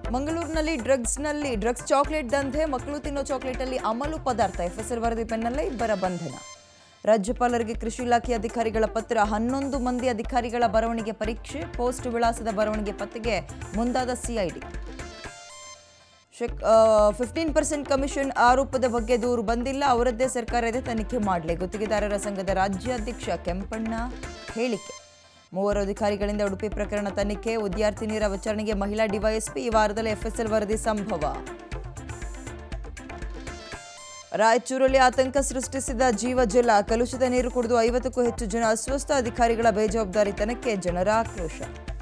ಮಂಗಳೂರಿನಲ್ಲಿ ಡ್ರಗ್ಸ್ನಲ್ಲಿ drugs chocolate ದಂಧೆ ಮಕ್ಕಳು ತಿನ್ನೋ ಚಾಕ್ಲೇಟಲ್ಲಿ ಅಮಲು ಪದಾರ್ಥ ಎಫ್ಎಸ್ಎಲ್ ವರದಿ ಬೆನ್ನಲ್ಲೇ ಇಬ್ಬರ ಬಂಧನ ರಾಜ್ಯಪಾಲರಿಗೆ ಕೃಷಿ ಇಲಾಖೆ ಅಧಿಕಾರಿಗಳ ಪತ್ರ ಹನ್ನೊಂದು ಮಂದಿ ಅಧಿಕಾರಿಗಳ ಬರವಣಿಗೆ ಪರೀಕ್ಷೆ ಪೋಸ್ಟ್ ವಿಳಾಸದ ಬರವಣಿಗೆ ಪತ್ತೆಗೆ ಮುಂದಾದ ಸಿಐಡಿ ಫಿಫ್ಟೀನ್ ಪರ್ಸೆಂಟ್ ಕಮಿಷನ್ ಆರೋಪದ ಬಗ್ಗೆ ದೂರು ಬಂದಿಲ್ಲ ಅವರದ್ದೇ ಸರ್ಕಾರ ಇದೆ ತನಿಖೆ ಮಾಡಲಿ ಗುತ್ತಿಗೆದಾರರ ಸಂಘದ ರಾಜ್ಯಾಧ್ಯಕ್ಷ ಕೆಂಪಣ್ಣ ಹೇಳಿಕೆ ಮೂವರು ಅಧಿಕಾರಿಗಳಿಂದ ಉಡುಪಿ ಪ್ರಕರಣ ತನಿಖೆ ವಿದ್ಯಾರ್ಥಿನಿಯರ ವಿಚಾರಣೆಗೆ ಮಹಿಳಾ ಡಿವೈಎಸ್ಪಿ ಈ ವಾರದಲ್ಲಿ ಎಫ್ಎಸ್ಎಲ್ ವರದಿ ಸಂಭವ ರಾಯಚೂರಲ್ಲಿ ಆತಂಕ ಸೃಷ್ಟಿಸಿದ ಜೀವಜಲ ಕಲುಷಿತ ನೀರು ಕುಡಿದು ಐವತ್ತಕ್ಕೂ ಹೆಚ್ಚು ಜನ ಅಸ್ವಸ್ಥ ಅಧಿಕಾರಿಗಳ ಬೇಜವಾಬ್ದಾರಿತನಕ್ಕೆ ಜನರ ಆಕ್ರೋಶ